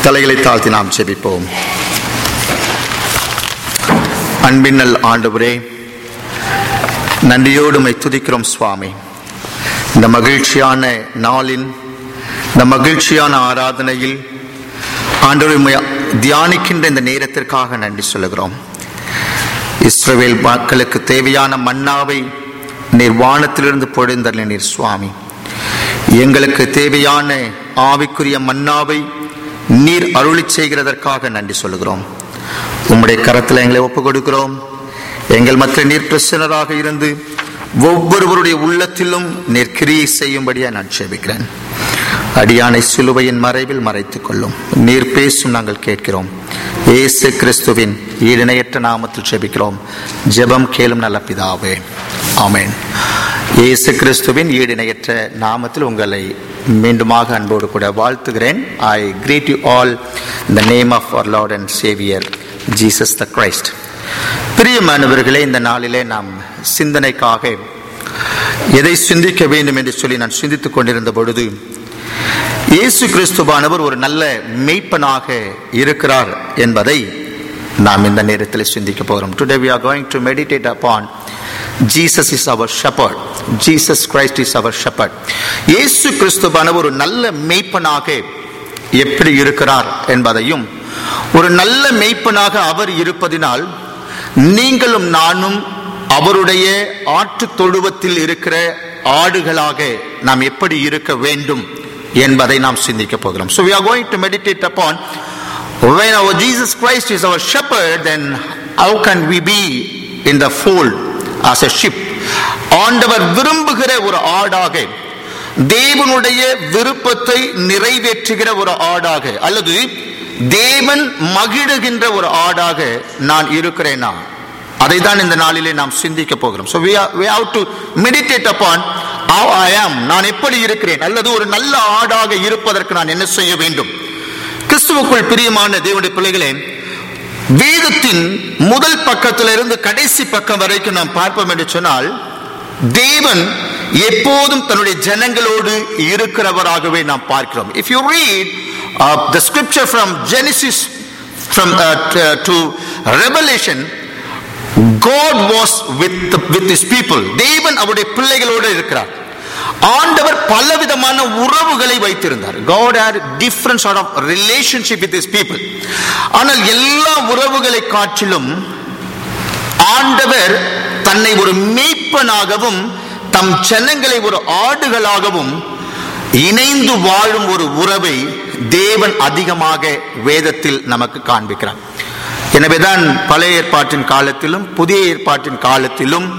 தலைகளை தாழ்த்தி நாம் செபிப்போம் அன்பின்னல் ஆண்டவரே நன்றியோடு உம்மை துதிக்கிறோம் சுவாமி இந்த மகிழ்ச்சியான நாளின் இந்த மகிழ்ச்சியான ஆராதனையில் ஆண்டவர் உம்மை தியானிக்கின்ற இந்த நேரத்திற்காக நன்றி சொல்லுகிறோம் இஸ்ரவேல் மக்களுக்கு தேவையான மன்னாவை நீர் வானத்திலிருந்து பொழிந்தர் நீர் சுவாமி எங்களுக்கு தேவையான ஆவிக்குரிய மன்னாவை நீர் அருளி செய்கிறதற்காக நன்றி சொல்லுகிறோம் உம்முடைய கரத்தில் எங்களை ஒப்புக் கொடுக்கிறோம் எங்கள் மற்ற நீர் பிரசனராக இருந்து ஒவ்வொருவருடைய உள்ளத்திலும் நீர் கிரியை செய்யும்படியா நான் சேபிக்கிறேன் அடியானை சிலுவையின் மறைவில் மறைத்துக் கொள்ளும் நீர் பேசும் நாங்கள் கேட்கிறோம் இயேசு கிறிஸ்துவின் ஈடிணையற்ற நாமத்தில் ஜெபிக்கிறோம் ஜெபம் கேளும் நல்ல பிதாவே ஆமென் இயேசு கிறிஸ்துவின் ஈடிணையற்ற நாமத்தில் உங்களை மீண்டுமாக அன்போடு கூட வாழ்த்துகிறேன் I greet you all the name of our Lord and saviour Jesus the Christ பிரியமானவர்களே இந்த நாளிலே நாம் சிந்தனைக்காக எதை சிந்திக்க வேண்டும் என்று சொல்லி நான் சிந்தித்துக் கொண்டிருந்த பொழுது இயேசு கிறிஸ்துவானவர் ஒரு நல்ல மெய்ப்பனாக இருக்கிறார் என்பதை நாம் இந்த நேரத்தில் சிந்திக்க போகிறோம் today we are going to meditate upon Jesus is our shepherd Jesus Christ is our shepherd இயேசு கிறிஸ்துவானவர் ஒரு நல்ல மெய்ப்பனாக எப்படி இருக்கிறார் என்பதையும் ஒரு நல்ல மெய்ப்பனாக அவர் இருப்பதினால் நீங்களும் நானும் அவருடைய ஆற்று தொழுவத்தில் இருக்கிற ஆடுகளாக நாம் எப்படி இருக்க வேண்டும் என்பதை நாம் சிந்திக்க போகிறோம் so we are going to meditate upon when our jesus christ is our shepherd then how can we be in the fold as a sheep ஆண்டவர் விரும்புகிற ஒரு ஆடாக தேவனுடைய விருப்பத்தை நிறைவேற்றுகிற ஒரு ஆடாக அல்லது தேவன் மகிழுகின்ற ஒரு ஆடாக நான் இருக்கிறேனா அதை தான் இந்த நாளிலே நாம் சிந்திக்க போகிறோம் so we are we have to meditate upon how i am நான் எப்படி இருக்கிறேன் அல்லது ஒரு நல்ல ஆடாக இருப்பதற்கு நான் என்ன செய்ய வேண்டும் கிறிஸ்துவுக்குள் பிரியமான தேவனுடைய பிள்ளைகளே வேதத்தின் முதல் பக்கத்திலிருந்து கடைசி பக்கம் வரைக்கும் நாம் பார்ப்போம் என்று சொன்னால் தேவன் எப்போதும் தன்னுடைய ஜனங்களோடு இருக்கிறவராகவே நாம் பார்க்கிறோம் if you read the scripture from Genesis from to Revelation God was with with is people தேவன் அவருடைய பிள்ளைகளோடு இருக்கிறார் ஆண்டவர் பலவிதமான உறவுகளை வைத்திருந்தார் God had different sort of relationship with his people ஆனால் எல்லா உறவுகளை காட்டிலும் ஆண்டவர் தன்னை ஒரு மேய்ப்பனாகவும் தம் ஜனங்களை ஒரு ஆடுகளாகவும் இணைந்து வாழும் ஒரு உறவை தேவன் அதிகமாக வேதத்தில் நமக்கு காண்பிக்கிறார் எனவேதான் பழைய ஏற்பாட்டின் காலத்திலும் புதிய ஏற்பாட்டின் காலத்திலும்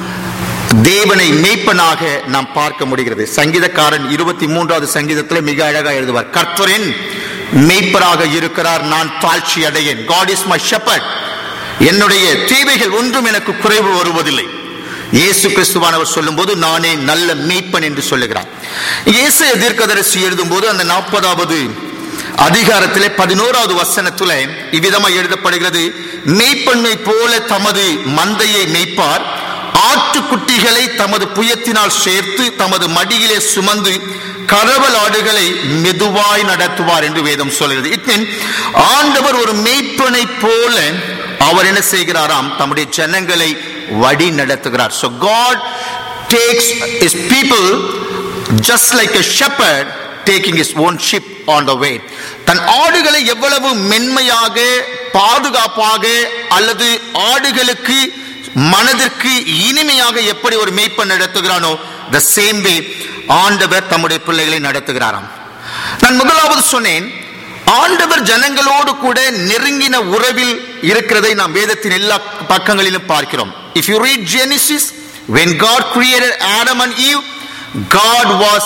தேவனை மெய்ப்பனாக நாம் பார்க்க முடிகிறது சங்கீதக்காரன் இருபத்தி மூன்றாவது சங்கீதத்தில் மிக அழகாக எழுதுவார் கர்த்தரின் மெய்ப்பராக இருக்கிறார் நான் தாழ்ச்சி அடையேன் காட் இஸ் மை ஷெப்பர்ட் என்னுடைய தேவைகள் ஒன்றும் எனக்கு குறைவு வருவதில்லை இயேசு கிறிஸ்துவானவர் சொல்லும்போது நானே நல்ல மெய்ப்பன் என்று சொல்லுகிறார் இயேசு தீர்க்கதரிசி எழுதும்போது அந்த நாற்பதாவது அதிகாரத்திலே பதினோராவது வசனத்துல இவ்விதமாக எழுதப்படுகிறது மெய்ப்பன்மை போல தமது மந்தையை மெய்ப்பார் ஆட்டுக்குட்டிகளை தமது புயத்தினால் சேர்த்து தமது மடியிலே சுமந்து கரவல் ஆடுகளை மெதுவாய் நடத்துவார் என்று வேதம் சொல்கிறது இட் மீன் ஆண்டவர் ஒரு மெய்ப்பனை போல அவர் என்ன செய்கிறாராம் தம்முடைய ஜனங்களை வழி நடத்துகிறார் so god takes his people just like a shepherd taking his own sheep on the way தன் ஆடுகளை எவ்வளவு மென்மையாக பாதுகாப்பாக அல்லது ஆடுகளுக்கு மனதிற்கு இனிமையாக எப்படி ஒரு மேய்ப்பன் நடத்துகிறானோ த சேம் வே ஆண்டவர் தம்முடைய பிள்ளைகளை நடத்துகிறாராம் நான் முதலாவது சொன்னேன் ஆண்டவர் ஜனங்களோடு கூட நெருங்கின உறவில் இருக்கிறதை நாம் வேதத்தின் எல்லா பக்கங்களிலும் பார்க்கிறோம் if you read Genesis when God created Adam and Eve God was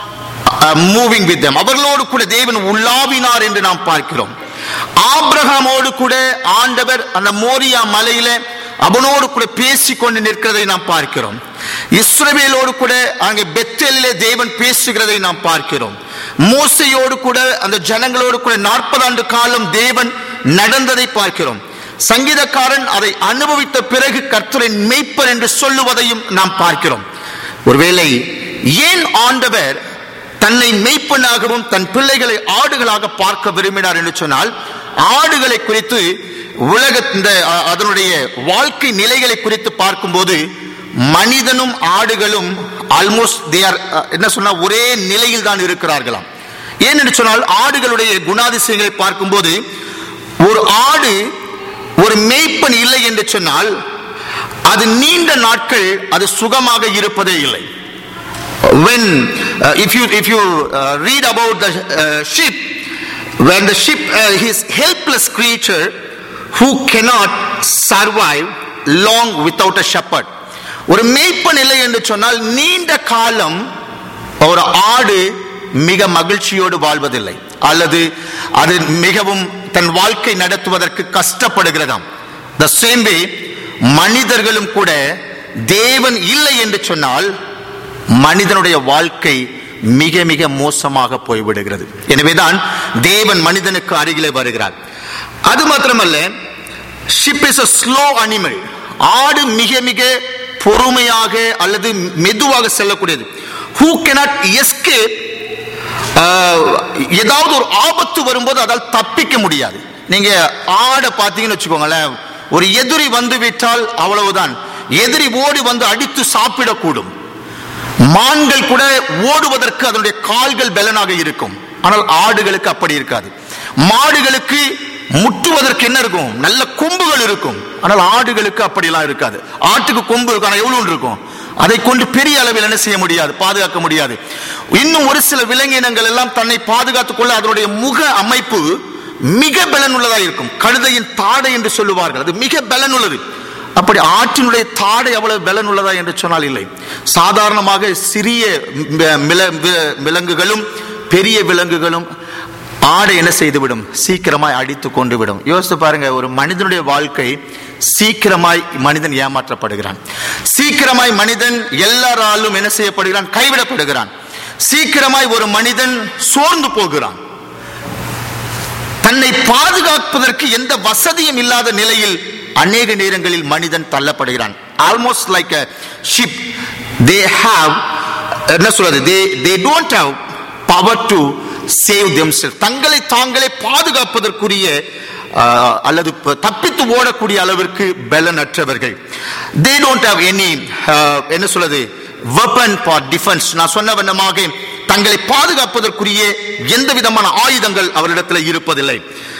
moving with them அவர்களோடு கூட தேவன் உள்ளாவினார் என்று நாம் பார்க்கிறோம் ஆபிரகாமோடு கூட ஆண்டவர் அந்த மோரியா மலையில அவனோடு கூட பேசிக்கொண்டு நிற்கிறதை நாம் பார்க்கிறோம் இஸ்ரவேலோடு கூட அங்கே பெத்தேலிலே தேவன் பேசுகிறதை நாம் பார்க்கிறோம் மோசையோடு கூட அந்த ஜனங்களோடு கூட நாற்பது ஆண்டு காலம் தேவன் நடந்ததை பார்க்கிறோம் சங்கீதக்காரன் அதை அனுபவித்த பிறகு கர்த்தரின் மெய்ப்பர் என்று சொல்லுவதையும் நாம் பார்க்கிறோம் ஒருவேளை ஏன் ஆண்டவர் தன்னை மெய்ப்பனாகவும் தன் பிள்ளைகளை ஆடுகளாக பார்க்க விரும்பினார் என்று சொன்னால் ஆடுகளை குறித்து உலக இந்த அ- அதனுடைய வாழ்க்கை நிலைகளை குறித்து பார்க்கும்போது மனிதனும் ஆடுகளும் ஆல்மோஸ்ட் தேர் என்ன சொன்னா ஒரே நிலையில் தான் இருக்கிறார்களாம் ஏன் என்று சொன்னால் ஆடுகளுடைய குணாதிசயங்களை பார்க்கும்போது ஒரு ஆடு ஒரு மேய்ப்பன் இல்லை என்று சொன்னால் அது நீண்ட நாட்கள் அது சுகமாக இருப்பதே இல்லை when uh, if you if you uh, read about the uh, sheep when the sheep uh, is helpless creature who cannot survive long without a shepherd ஒரு மேய்ப்பன் இல்லை என்று சொன்னால் நீண்ட காலம் ஒரு ஆடு மிக மகிழ்ச்சியோடு வாழ்வதில்லை அல்லது அது மிகவும் தன் வாழ்க்கை நடத்துவதற்கு கஷ்டப்படுகிறதாம் த சேம் வே மனிதர்களும் கூட தேவன் இல்லை என்று சொன்னால் மனிதனுடைய வாழ்க்கை மிக மிக மோசமாக போய்விடுகிறது எனவேதான் தேவன் மனிதனுக்கு அருகிலே வருகிறார் அது மாத்திரமல்ல sheep is a slow animal ஆடு மிக மிக பொறுமையாக அல்லது மெதுவாக செல்லக்கூடியது ஹூ cannot escape ஆஹ், ஏதாவது ஒரு ஆபத்து வரும்போது அதால் தப்பிக்க முடியாது நீங்க ஆடை பார்த்தீங்கன்னு வச்சுக்கோங்களேன் ஒரு எதிரி வந்து விட்டால் அவ்வளவுதான் எதிரி ஓடி வந்து அடித்து சாப்பிடக்கூடும் மான்கள் கூட ஓடுவதற்கு அதனுடைய கால்கள் பலனாக இருக்கும் ஆனால் ஆடுகளுக்கு அப்படி இருக்காது மாடுகளுக்கு முட்டுவதற்கு என்ன இருக்கும் நல்ல கொம்புகள் இருக்கும் ஆனால் ஆடுகளுக்கு அப்படிலாம் இருக்காது ஆட்டுக்கு கொம்பு இருக்கும் ஆனால் எவ்வளவு இருக்கும் அதை கொண்டு பெரிய அளவில் என்ன செய்ய முடியாது பாதுகாக்க முடியாது இன்னும் ஒரு சில விலங்கினங்கள் எல்லாம் தன்னை பாதுகாத்துக் கொள்ள அதனுடைய முக அமைப்பு மிக பலனுள்ளதா இருக்கும் கழுதையின் தாடை என்று சொல்லுவார்கள் அது மிக பலனுள்ளது அப்படி ஆற்றினுடைய தாடை அவ்வளவு பலன் உள்ளதா என்று சொன்னால் இல்லை சாதாரணமாக சிறிய ம- மில- வி- விலங்குகளும் பெரிய விலங்குகளும் ஆடை என்ன செய்துவிடும் சீக்கிரமாய் அடித்து கொண்டு விடும் யோசித்து பாருங்க ஒரு மனிதனுடைய வாழ்க்கை சீக்கிரமாய் மனிதன் ஏமாற்றப்படுகிறான் சீக்கிரமாய் மனிதன் எல்லாராலும் என்ன செய்யப்படுகிறான் கைவிடப்படுகிறான் சீக்கிரமாய் ஒரு மனிதன் சோர்ந்து போகிறான் தன்னை பாதுகாப்பதற்கு எந்த வசதியும் இல்லாத நிலையில் அநேக நேரங்களில் மனிதன் தள்ளப்படுகிறான் almost like a sheep they have என்ன சொல்றது they they don't have power to save themselves தங்களை தாங்களே பாதுகாப்பதற்குரிய ஆஹ், அல்லது ப- தப்பித்து ஓடக்கூடிய அளவிற்கு பலனற்றவர்கள் தே டோன்ட் ஹாவ் எனி என்ன சொல்றது வெப்பன் ஃபார் டிஃபென்ஸ் நான் சொன்ன வண்ணமாக தங்களை பாதுகாப்பதற்குரிய எந்த விதமான ஆயுதங்கள் அவரிடத்தில் இருப்பதில்லை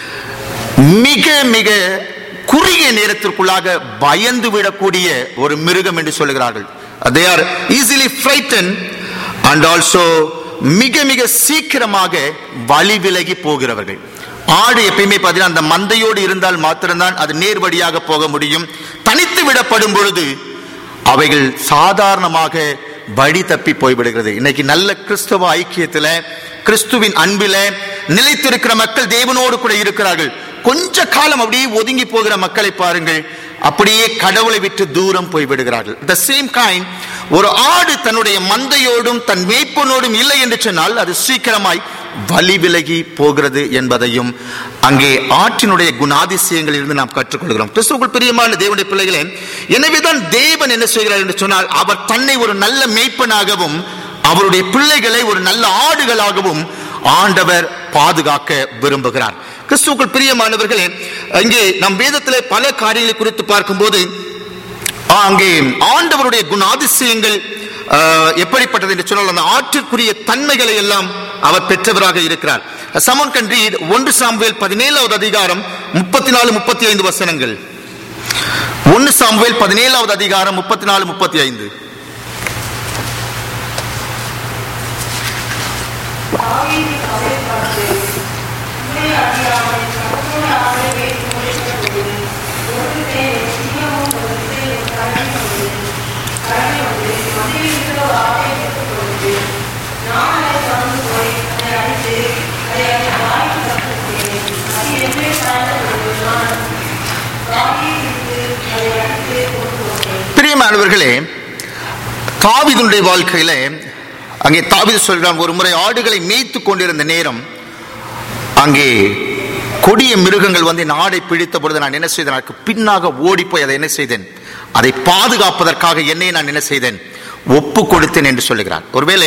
மிக மிக குறுகிய நேரத்திற்குள்ளாக பயந்து விடக்கூடிய ஒரு மிருகம் என்று சொல்லுகிறார்கள் they are easily frighten and also மிக மிக சீக்கிரமாக வழி விலகி போகிறவர்கள் ஆடு எப்பயுமே பார்த்தீங்கன்னா அந்த மந்தையோடு இருந்தால் மாத்திரம்தான் அது நேர் வழியாக போக முடியும் தனித்து விடப்படும் பொழுது அவைகள் சாதாரணமாக வழி தப்பி போய்விடுகிறது இன்னைக்கு நல்ல கிறிஸ்தவ ஐக்கியத்துல கிறிஸ்துவின் அன்பில நிலைத்திருக்கிற மக்கள் தேவனோடு கூட இருக்கிறார்கள் கொஞ்ச காலம் அப்படியே ஒதுங்கி போகிற மக்களை பாருங்கள் அப்படியே கடவுளை விட்டு தூரம் போய் விடுகிறார்கள் த சேம் கைண்ட் ஒரு ஆடு தன்னுடைய மந்தையோடும் தன் மேய்ப்பனோடும் இல்லை என்று சொன்னால் அது சீக்கிரமாய் வழி விலகி போகிறது என்பதையும் அங்கே ஆற்றினுடைய குணாதிசயங்களில் இருந்து நாம் கற்றுக்கொள்கிறோம் கிறிஸ்துவுக்குள் பிரியமான தேவனுடைய பிள்ளைகளே எனவேதான் தேவன் என்ன செய்கிறார் என்று சொன்னால் அவர் தன்னை ஒரு நல்ல மேய்ப்பனாகவும் அவருடைய பிள்ளைகளை ஒரு நல்ல ஆடுகளாகவும் ஆண்டவர் பாதுகாக்க விரும்புகிறார் கிறிஸ்துவுக்குள் பிரியமானவர்களே இங்கே நம் வேதத்திலே பல காரியங்களை குறித்து பார்க்கும்போது ஆ, அங்கே ஆண்டவருடைய குணாதிசயங்கள் ஆ, எப்படிப்பட்டது என்று சொன்னால் அந்த ஆற்றிற்குரிய தன்மைகளை எல்லாம் அவர் பெற்றவராக இருக்கிறார் சமன் கன் ரீட் ஒன்று சாம்புவேல் பதினேழாவது அதிகாரம் முப்பத்தி நாலு முப்பத்தி ஐந்து வசனங்கள் ஒன்று சாம்புவேல் பதினேழாவது அதிகாரம் முப்பத்தி நாலு முப்பத்தி ஐந்து தாவீது அவரை பார்த்து, உம்மை அறியாமல் தம்முடைய ஆளை வைத்து முடித்தபோது, ஒரு திசையில் சிங்கமும் ஒரு திசையில் கரடி வந்து, கரடி வந்து மதியில் இருக்கிற ஒரு ஆட்டை எடுத்துக் கொண்டு, நான் அதை தொடர்ந்து போய் அதை அடித்து, அதை அதன் வாய்க்கு தப்புவித்தேன். அது என்னை சாய்ந்தபோது நான் தாவீதுக்கு அதை அடித்து கொண்டு வந்தேன். பிரியமானவர்களே தாவீதுடைய வாழ்க்கையில அங்கே தாவீது சொல்கிறான் ஒரு முறை ஆடுகளை மேய்த்து கொண்டிருந்த நேரம் அங்கே கொடிய மிருகங்கள் வந்து என் ஆடை பிடித்த பொழுது நான் என்ன செய்தேன் அதற்கு பின்னாக ஓடி போய் அதை என்ன செய்தேன் அதை பாதுகாப்பதற்காக என்னை நான் என்ன செய்தேன் ஒப்பு கொடுத்தேன் என்று சொல்லுகிறான் ஒருவேளை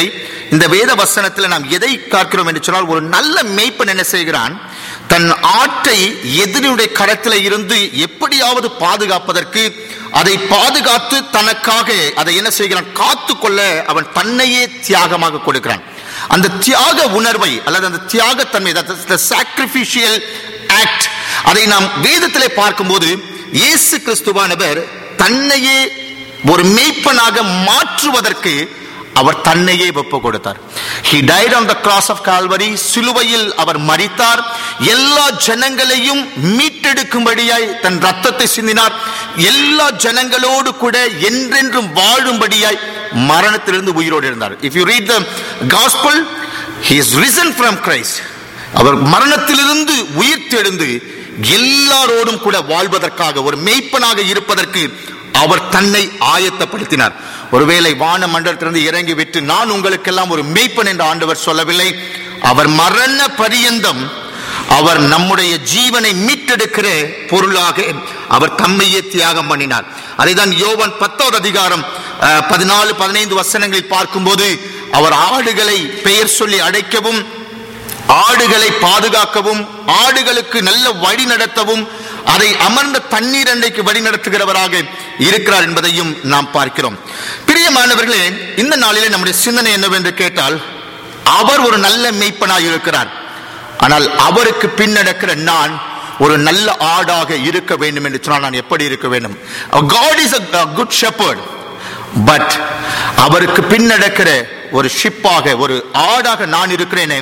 இந்த வேத வசனத்தில் நாம் எதை பார்க்கிறோம் என்று சொன்னால் ஒரு நல்ல மேய்ப்பன் என்ன செய்கிறான் தன் ஆட்டை எதிரியுடைய கரத்தில் இருந்து எப்படியாவது பாதுகாப்பதற்கு அதை பாதுகாத்து தனக்காக அதை என்ன செய்கிறான் காத்து கொள்ள அவன் தன்னையே தியாகமாக கொடுக்கிறான் அந்த தியாக உணர்வை அல்லது அந்த தியாகத்தன்மை சாக்ரிபிஷியல் ஆக்ட் அதை நாம் வேதத்திலே பார்க்கும்போது இயேசு கிறிஸ்துவானவர் தன்னையே ஒரு மேய்ப்பனாக மாற்றுவதற்கு அவர் தன்னையே ஒப்பு கொடுத்தார் he died on the cross of calvary சிலுவையில் அவர் மரித்தார் எல்லா ஜனங்களையும் மீட்டெடுக்கும்படியாய் தன் ரத்தத்தை சிந்தினார் எல்லா ஜனங்களோடு கூட என்றென்றும் வாழும்படியாய் மரணத்திலிருந்து உயிரோடு இருந்தார் if you read the gospel he is risen from christ அவர் மரணத்திலிருந்து உயிர் தெழுந்து எல்லாரோடும் கூட வாழ்வதற்காக ஒரு மெய்ப்பனாக இருப்பதற்கு அவர் தன்னை ஆயத்தப்படுத்தினார் ஒருவேளை வான மண்டலத்திலிருந்து இறங்கி விட்டு நான் உங்களுக்கெல்லாம் ஒரு மெய்ப்பன் என்று ஆண்டவர் சொல்லவில்லை அவர் மரண பரியந்தம் அவர் நம்முடைய ஜீவனை மீட்டெடுக்கிற பொருளாக அவர் தம்மையே தியாகம் பண்ணினார் அதைதான் யோவான் பத்தாவது அதிகாரம் அஹ், பதினாலு பதினைந்து வசனங்களில் பார்க்கும்போது அவர் ஆடுகளை பெயர் சொல்லி அழைக்கவும் ஆடுகளை பாதுகாக்கவும் ஆடுகளுக்கு நல்ல வழி நடத்தவும் அதை அமர்ந்த தண்ணீர் அண்டைக்கு வழி நடத்துகிறவராக இருக்கிறார் என்பதையும் நாம் பார்க்கிறோம் பிரியமானவர்களே இந்த நாளிலே நம்முடைய சிந்தனை என்னவென்று கேட்டால் அவர் ஒரு நல்ல மெய்ப்பனாய் இருக்கிறார் ஆனால் அவருக்கு பின்னடக்கிற நான் ஒரு நல்ல ஆடாக இருக்க வேண்டும் என்று சொன்னால் நான் எப்படி இருக்க வேண்டும் God is a good shepherd but அவருக்கு பின்னடக்கிற ஒரு ஷிப்பாக ஒரு ஆடாக நான் இருக்கிறேனே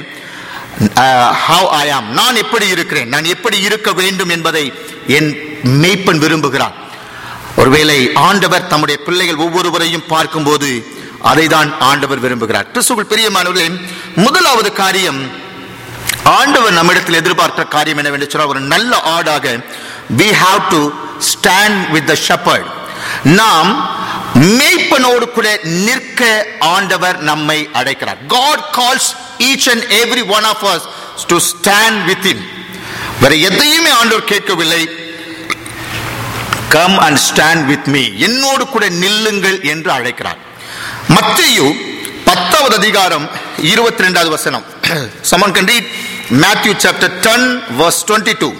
ஹவ் ஐ ஆம் நான் எப்படி இருக்கிறேன் நான் எப்படி இருக்க வேண்டும் என்பதை என் மெய்ப்பன் விரும்புகிறான் ஒருவேளை ஆண்டவர் தம்முடைய பிள்ளைகள் ஒவ்வொருவரையும் பார்க்கும்போது அதை தான் ஆண்டவர் விரும்புகிறார் கிறிஸ்துவுக்குள் பிரியமானவர்களே முதலாவது காரியம் ஆண்டவர் நம்மிடத்தில் எதிர்பார்க்கிற காரியம் என்னவென்று சொன்னால் ஒரு நல்ல ஆடாக we have to stand with the shepherd நாம் மேய்ப்பனோடு கூட நிற்க ஆண்டவர் நம்மை அழைக்கிறார் God calls each and every one of us to stand with him வேற எதையுமே ஆண்டவர் கேட்கவில்லை come and stand with me என்னோடு கூட நில்லுங்கள் என்று அழைக்கிறார் மத்தேயு பத்தாவது அதிகாரம் இருபத்தி ரெண்டாவது வசனம் someone can read Matthew chapter ten verse twenty two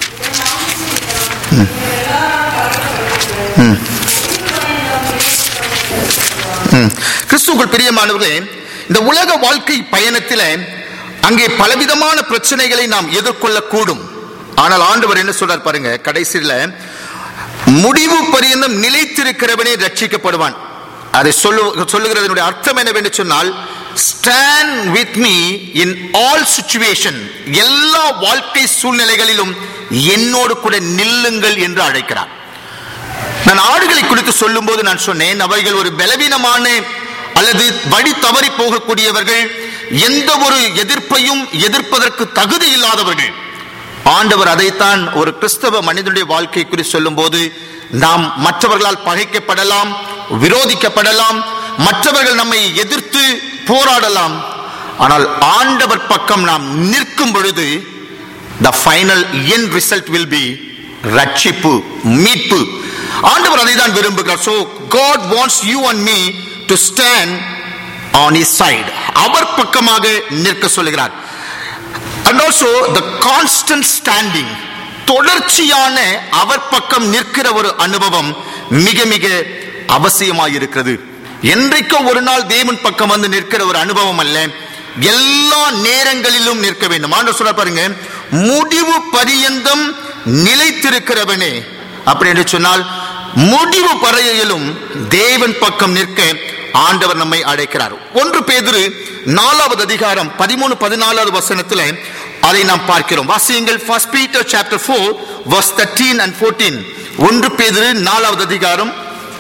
கிறிஸ்துவுக்குள் பிரியமானவர்களே இந்த உலக வாழ்க்கை பயணத்தில அங்கே பலவிதமான பிரச்சனைகளை நாம் எதிர்கொள்ளக்கூடும் ஆனால் ஆண்டவர் என்ன சொல்றார் பாருங்க கடைசியில முடிவு பரியந்தம் நிலைத்திருக்கிறவனே ரட்சிக்கப்படுவான் அதை சொல்லு சொல்லுகிறதனுடைய அர்த்தம் என்னவென்று சொன்னால் stand with me in all situation எல்லா வாழ்க்கை சூழ்நிலைகளிலும் என்னோடு கூட நில்லுங்கள் என்று அழைக்கிறார் நான் ஆடுகளை குறித்து சொல்லும்போது நான் சொன்னேன் அவைகள் ஒரு பலவீனமான அல்லது வழி தவறி போகக்கூடியவர்கள் எந்த ஒரு எதிர்ப்பையும் எதிர்ப்பதற்கு தகுதி இல்லாதவர்கள் ஆண்டவர் அதைத்தான் ஒரு கிறிஸ்தவ மனிதனுடைய வாழ்க்கை குறித்து சொல்லும்போது நாம் மற்றவர்களால் பகைக்கப்படலாம் விரோதிக்கப்படலாம் மற்றவர்கள் நம்மை எதிர்த்து போராடலாம் ஆனால் ஆண்டவர் பக்கம் நாம் நிற்கும் பொழுது the final end result will be ரட்சிப்பு மீட்பு ஆண்டவர் அதை தான் விரும்புகிறார் so god wants you and me to stand on his side அவர் பக்கமாக நிற்க சொல்லுகிறார் and also the constant standing தொடர்ச்சியான அவர் பக்கம் நிற்கிற ஒரு அனுபவம் மிக மிக அவசியமாய் இருக்கிறது என்றைக்கோ ஒரு நாள் தேவன் பக்கம் வந்து நிற்கிற ஒரு அனுபவம் அல்ல எல்லா நேரங்களிலும் நிற்க வேண்டும் ஆண்டவர் சொல்ல பாருங்க முடிவு பரியந்தம் நிலைத்திருக்கிறவனே அப்படி என்று சொன்னால் முடிவு பறையிலும் தேவன் பக்கம் நிற்க ஆண்டவர் நம்மை அழைக்கிறார் ஒன்று பேதுரு நாலாவது அதிகாரம் பதிமூணு பதினாலாவது வசனத்தில் அதை நாம் பார்க்கிறோம் வாசியங்கள் first Peter chapter four verse thirteen and fourteen ஒன்று பேதுரு நாலாவது அதிகாரம்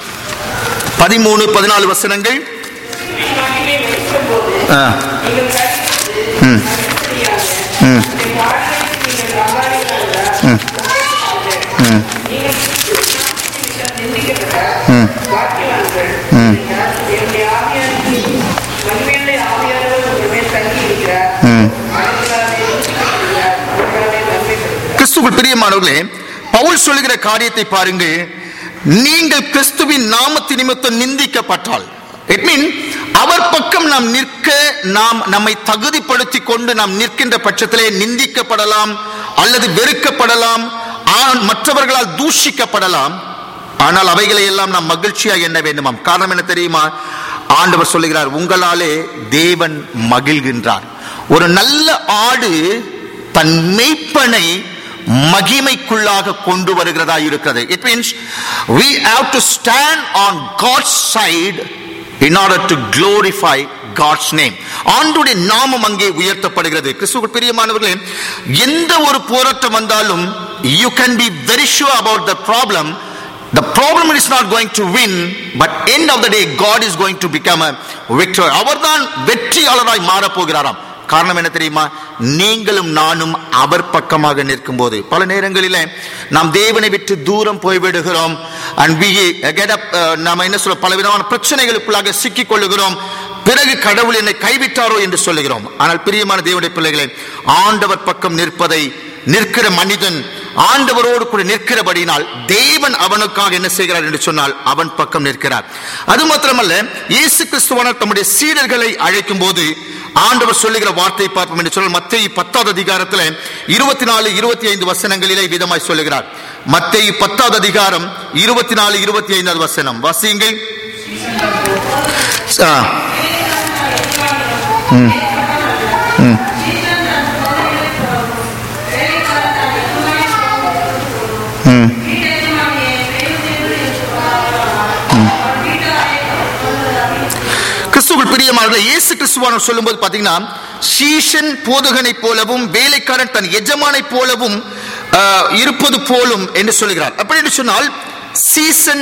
பதிமூணு பதினாலு வசனங்கள் நாட்டிலே வைக்கும்போது ஆ, நீங்கள் கருத்து நற்செய்தியாக உங்கள் வாழ்க்கையில் நீங்கள் சம்பாதிக்கிறதா? நீங்கள் கிறிஸ்துவின் நிந்திக்கப்பட்ட பாக்கியவான்கள். நீங்கள் என்னுடைய ஆவியானவர் மகிமையுள்ள ஆவியானவர் உங்கள் மேல் தங்கி இருக்கிறார். அவர்களாலே இருக்கிறார். அவர்களாலே நன்மை பெறுகிறார். கிறிஸ்துவுக்குள் பிரியமானவர்களே பவுல் சொல்லுகிற காரியத்தை பாருங்கள் நீங்கள் கிறிஸ்துவின் நாமத்து நிமித்தம் நிந்திக்கப்பட்டால் இட் மீன் அவர் பக்கம் நாம் நிற்க நாம் நம்மை தகுதிப்படுத்தி கொண்டு நாம் நிற்கின்ற பட்சத்திலே நிந்திக்கப்படலாம் அல்லது வெறுக்கப்படலாம் ஆ- மற்றவர்களால் தூஷிக்கப்படலாம் ஆனால் அவைகளை எல்லாம் நாம் மகிழ்ச்சியாக எண்ண வேண்டுமாம் காரணம் என்ன தெரியுமா ஆண்டவர் சொல்லுகிறார் உங்களாலே தேவன் மகிழ்கின்றார் ஒரு நல்ல ஆடு தன் மெய்ப்பனை மகிமைக்குள்ளாக கொண்டு வருகிறதா இருக்கிறது it means we have to stand on God's side in order to glorify God's name ஆண்டுடைய நாமம் அங்கே உயர்த்தப்படுகிறது கிறிஸ்துவுக்கு பிரியமானவர்களே எந்த ஒரு போராட்டம் வந்தாலும் you can be very sure about the problem the problem is not going to win but end of the day God is going to become a victor அவர்தான் வெற்றியாளராய் மாறப் போகிறாராம் காரணம் என்ன தெரியுமா நீங்களும் நானும் அவர் பக்கமாக நிற்கும் போது பல நேரங்களிலே நாம் தேவனை விட்டு தூரம் போய்விடுகிறோம் and we get up uh, நாம என்ன சொல்ல பல விதமான பிரச்சனைகளுக்குள்ளாக சிக்கிக் கொள்ளுகிறோம் பிறகு கடவுள் என்னை கைவிட்டாரோ என்று சொல்லுகிறோம் ஆனால் பிரியமான தேவனுடைய பிள்ளைகளே ஆண்டவர் பக்கம் நிற்பதை நிற்கிற மனிதன் ஆண்டவரோடு கூட நிற்கிறபடினால் தேவன் அவனுக்காக என்ன செய்கிறார் என்று சொன்னால் அவன் பக்கம் நிற்கிறார் அது மாத்திரமல்ல இயேசு கிறிஸ்துவான தம்முடைய சீடர்களை அழைக்கும் போது ஆண்டவர் சொல்லுகிற வார்த்தை பார்ப்போம் என்று சொன்னால் மத்திய பத்தாவது அதிகாரத்தில் இருபத்தி நாலு இருபத்தி ஐந்து வசனங்களிலே விதமாய் சொல்லுகிறார் மத்திய பத்தாவது அதிகாரம் இருபத்தி நாலு இருபத்தி ஐந்தாவது வசனம் வாசியுங்கள் ஆ. ம். ம். ம். கிறிஸ்துவுக்குள் பிரியமானவர்களே இயேசு கிறிஸ்துவான சொல்லும்போது பாத்தீங்கன்னா சீஷன் போதகனை போலவும் வேலைக்காரன் தன் எஜமானை போலவும் ஆஹ், இருப்பது போலும் என்று சொல்லுகிறார் அப்படி என்று சொன்னால் சீசன்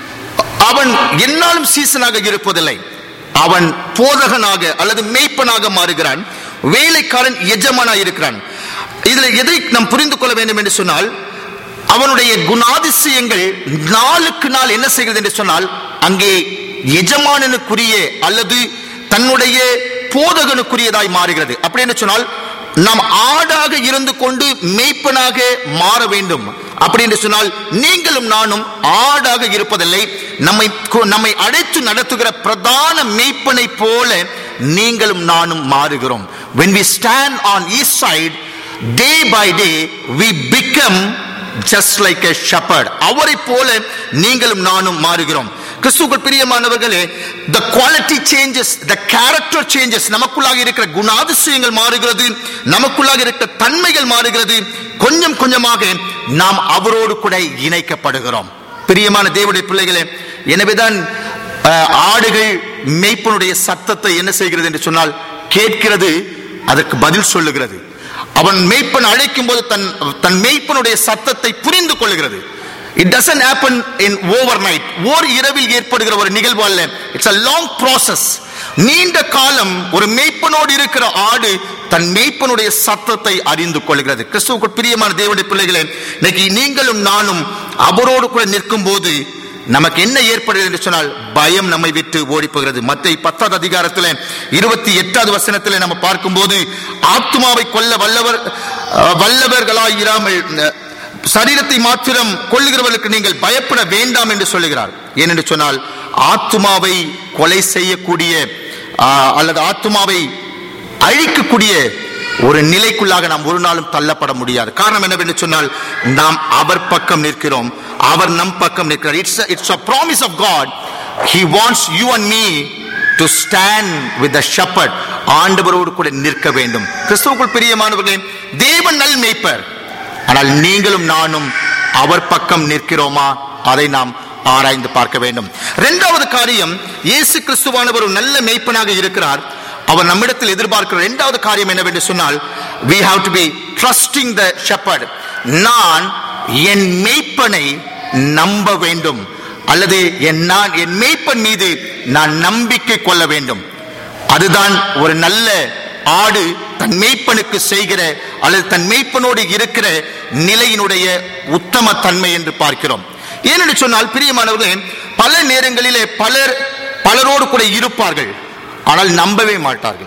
அவன் என்னாலும் சீசனாக இருப்பதில்லை அவன் போதகனாக அல்லது மேய்ப்பனாக மாறுகிறான் வேலைக்காரன் எஜமானாக இருக்கிறான் இதுல எதை நாம் புரிந்து கொள்ள வேண்டும் என்று சொன்னால் அவனுடைய குணாதிசயங்கள் நாளுக்கு நாள் என்ன செய்கிறது என்று சொன்னால் அங்கே எஜமானனுக்குரிய அல்லது தன்னுடைய போதகனுக்குரியதாய் மாறுகிறது அப்படி என்று சொன்னால் நாம் ஆடாக இருந்து கொண்டு மேய்ப்பனாக மாற வேண்டும் அப்படி என்று சொன்னால் நீங்களும் நானும் ஆடாக இருப்பதில்லை நம்மை நம்மை அழைத்து நடத்துகிற பிரதான மேய்ப்பனை போல நீங்களும் நானும் மாறுகிறோம் when we stand on his side day by day we become just like a shepherd அவரை போல நீங்களும் நானும் மாறுகிறோம் கிறிஸ்துவுக்குள் பிரியமானவர்களே the quality changes the character changes நமக்குள்ளாக இருக்கிற குணாதிசயங்கள் மாறுகிறது நமக்குள்ளாக இருக்கிற தன்மைகள் மாறுகிறது கொஞ்சம் கொஞ்சமாக நாம் அவரோடு கூட இணைக்கப்படுகிறோம் பிரியமான தேவனுடைய பிள்ளைகளே எனவேதான் அஹ், ஆடுகள் மேய்ப்பனுடைய சத்தத்தை என்ன செய்கிறது என்று சொன்னால் கேட்கிறது அதற்கு பதில் சொல்லுகிறது அவன் மேய்ப்பன் அழைக்கும் போது தன் தன் மேய்ப்பனுடைய சத்தத்தை புரிந்து கொள்ளுகிறது it doesn't happen in overnight or இரவில் ஏற்படுகிற ஒரு நிகழ்வு அல்ல இட்ஸ் அ லாங் ப்ராசஸ் நீண்ட காலம் ஒரு மேய்ப்பனோடு இருக்கிற ஆடு தன் மேய்ப்பனுடைய சத்தத்தை அறிந்து கொள்கிறது கிறிஸ்துவுக்கு பிரியமான தேவனுடைய பிள்ளைகளே இன்னைக்கு நீங்களும் நானும் அவரோடு கூட நிற்கும் போது நமக்கு என்ன ஏற்படுகிறது என்று சொன்னால் பயம் நம்மை விட்டு ஓடி போகிறது மத்திய பத்தாவது அதிகாரத்தில் இருபத்தி எட்டாவது வசனத்தில் நம்ம பார்க்கும்போது ஆத்மாவை கொல்ல வல்லவர் அஹ், வல்லவர்களாய் இராமல் அஹ், சரீரத்தை மாத்திரம் கொள்ளுகிறவர்களுக்கு நீங்கள் பயப்பட வேண்டாம் என்று சொல்லுகிறார் ஏனென்று சொன்னால் ஆத்மாவை கொலை செய்யக்கூடிய ஆஹ், அல்லது ஆத்மாவை அழிக்கக்கூடிய ஒரு நிலைக்குள்ளாக நாம் ஒரு நாளும் தள்ளப்பட முடியாது காரணம் என்னவென்று சொன்னால் நாம் அவர் பக்கம் நிற்கிறோம் அவர் நம் பக்கம் நிற்கிறார் it's it's a promise of God he wants you and me to stand with the shepherd ஆண்டவரோடு கூட நிற்க வேண்டும் கிறிஸ்துவுக்குள் பிரியமானவர்களே தேவன் நல் மேய்ப்பர் ஆனால் நீங்களும் நானும் அவர் பக்கம் நிற்கிறோமா அதை நாம் ஆராய்ந்து பார்க்க வேண்டும் இரண்டாவது காரியம் இயேசு கிறிஸ்துவானவர் ஒரு நல்ல மேய்ப்பனாக இருக்கிறார் அவர் நம்மிடத்தில் எதிர்பார்க்கிற இரண்டாவது காரியம் என்னவென்று சொன்னால் we have to be trusting the shepherd நான் என் மேய்ப்பனை நம்ப வேண்டும் அல்லது என் நான் என் மேய்ப்பன் மீது நான் நம்பிக்கை கொள்ள வேண்டும் அதுதான் ஒரு நல்ல ஆடு தன் மேய்ப்பனுக்கு செய்கிற அல்லது தன் மேய்ப்பனோடு இருக்கிற நிலையினுடைய உத்தம தன்மை என்று பார்க்கிறோம் ஏனென்று சொன்னால் பிரியமானவர்களே பல நேரங்களிலே பலர் பலரோடு கூட இருப்பார்கள் ஆனால் நம்பவே மாட்டார்கள்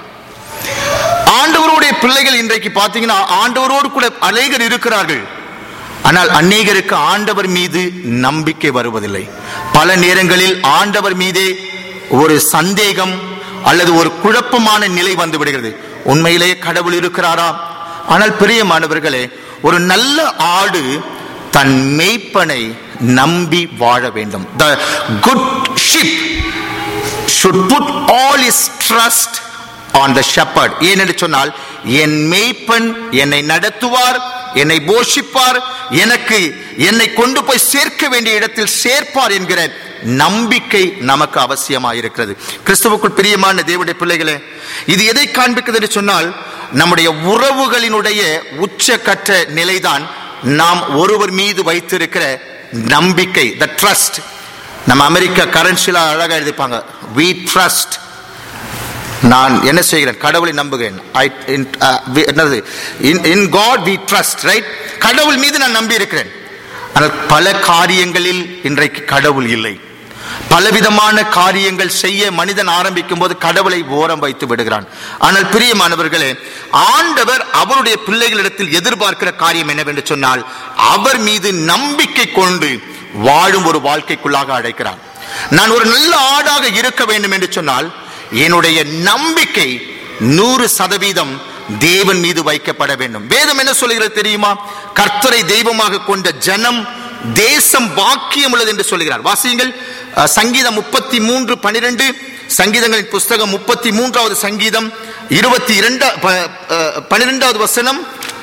ஆண்டவருடைய பிள்ளைகள் இன்றைக்கு பார்த்தீங்கன்னா ஆண்டவரோடு கூட அநேகர் இருக்கிறார்கள் ஆனால் அநேகருக்கு ஆண்டவர் மீது நம்பிக்கை வருவதில்லை பல நேரங்களில் ஆண்டவர் மீதே ஒரு சந்தேகம் அல்லது ஒரு குழப்பமான நிலை வந்து விடுகிறது உண்மையிலேயே கடவுள் இருக்கிறாரா ஆனால் பிரியமானவர்களே ஒரு நல்ல ஆடு தன் மேய்ப்பனை நம்பி வாழ வேண்டும் the good sheep should put all his trust on the shepherd ஏனென்று சொன்னால் என் மேய்ப்பன் என்னை நடத்துவார் என்னை போஷிப்பார் எனக்கு என்னை கொண்டு போய் சேர்க்க வேண்டிய இடத்தில் சேர்ப்பார் என்கிற நம்பிக்கை நமக்கு அவசியமாயிருக்கிறது கிறிஸ்துவுக்குள் பிரியமான தேவனுடைய பிள்ளைகளே இது எதை காண்பிக்கிறது என்று சொன்னால் நம்முடைய உறவுகளினுடைய உச்சக்கட்ட நிலைதான் நாம் ஒருவர் மீது வைத்திருக்கிற நம்பிக்கை த ட்ரஸ்ட் நம்ம அமெரிக்கா கரன்சில அழகா எழுதிப்பாங்க வி ட்ரஸ்ட் நான் என்ன செய்கிறேன் கடவுளை நம்புகிறேன் I- in- uh, we- என்னது in God we trust right கடவுள் மீது நான் நம்பி இருக்கிறேன் ஆனால் பல காரியங்களில் இன்றைக்கு கடவுள் இல்லை பலவிதமான காரியங்கள் செய்ய மனிதன் ஆரம்பிக்கும் போது கடவுளை ஓரம் வைத்து விடுகிறான் ஆனால் பிரியமானவர்களே ஆண்டவர் அவருடைய பிள்ளைகளிடத்தில் எதிர்பார்க்கிற காரியம் என்னவென்று சொன்னால் அவர் மீது நம்பிக்கை கொண்டு வாழும் ஒரு வாழ்க்கைக்குள்ளாக அழைக்கிறான் நான் ஒரு நல்ல ஆடாக இருக்க வேண்டும் என்று சொன்னால் என்னுடைய நம்பிக்கை நூறு சதவீதம் தேவன் மீது வைக்கப்பட வேண்டும் வேதம் என்ன சொல்கிறது தெரியுமா கர்த்தரை தெய்வமாக கொண்ட ஜனம் தேசம் பாக்கியம் உள்ளது என்று சொல்கிறார் வாசியுங்கள் அஹ், சங்கீதம் முப்பத்தி மூன்று பனிரெண்டு சங்கீதங்களின் புஸ்தகம் முப்பத்தி மூன்றாவது சங்கீதம் இருபத்தி இரண்டா ப- அஹ், பனிரெண்டாவது வசனம்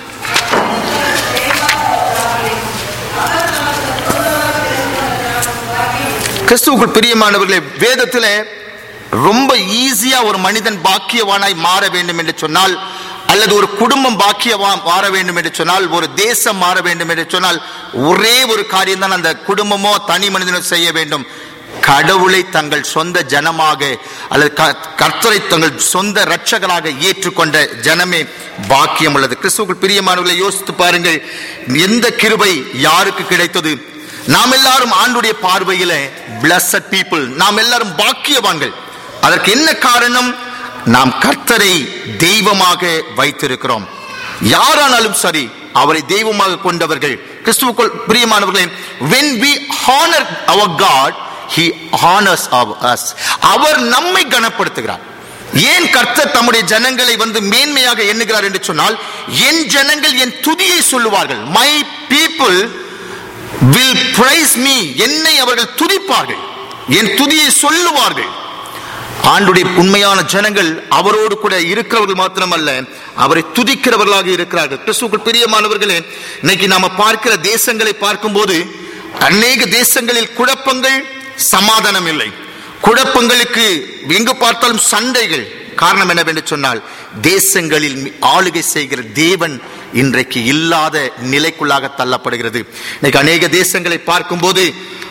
கிறிஸ்துவுக்குள் பிரியமானவர்களே வேதத்திலே ரொம்ப ஈஸியா ஒரு மனிதன் பாக்கியவானாய் மாற வேண்டும் என்று சொன்னால் அல்லது ஒரு குடும்பம் பாக்கியவா மாற வேண்டும் என்று சொன்னால் ஒரு தேசம் மாற வேண்டும் என்று சொன்னால் ஒரே ஒரு காரியம் தான் அந்த குடும்பமோ தனி மனிதனோ செய்ய வேண்டும் கடவுளை தங்கள் சொந்த ஜனமாக அல்லது க- கர்த்தரை தங்கள் சொந்த இரட்சகராக ஏற்றுக்கொண்ட ஜனமே பாக்கியம் உள்ளது கிறிஸ்துவுக்குள் பிரியமானவர்களை யோசித்து பாருங்கள் எந்த கிருபை யாருக்கு கிடைத்தது நாம் எல்லாரும் ஆண்டுடைய பார்வையில blessed people நாம் எல்லாரும் பாக்கியவான்கள் அதற்கு என்ன காரணம் நாம் கர்த்தரை தெய்வமாக வைத்திருக்கிறோம் யாரானாலும் சரி அவரை தெய்வமாக கொண்டவர்கள் கிறிஸ்துவுக்குள் பிரியமானவர்களே when we honor our god he honors our- us அவர் நம்மை கனப்படுத்துகிறார் ஏன் கர்த்தர் தம்முடைய ஜனங்களை வந்து மேன்மையாக எண்ணுகிறார் என்று சொன்னால் என் ஜனங்கள் என் துதியை சொல்லுவார்கள் my people will praise me என்னை அவர்கள் துதிப்பார்கள் என் துதியை சொல்லுவார்கள் ஆண்டுடைய உண்மையான ஜனங்கள் அவரோடு கூட இருக்கிறவர்கள் மாத்திரமல்ல அவரை துதிக்கிறவர்களாக இருக்கிறார்கள் கிறிஸ்துவுக்குள் பிரியமானவர்களே இன்னைக்கு நாம பார்க்கிற தேசங்களை பார்க்கும்போது அநேக தேசங்களில் குழப்பங்கள் சமாதானம் இல்லை குழப்பங்களுக்கு எங்கு பார்த்தாலும் சண்டைகள் காரணம் என்னவென்று சொன்னால் தேசங்களில் ஆளுகை செய்கிற தேவன் இன்றைக்கு இல்லாத நிலைக்குள்ளாக தள்ளப்படுகிறது இன்னைக்கு அநேக தேசங்களை பார்க்கும்போது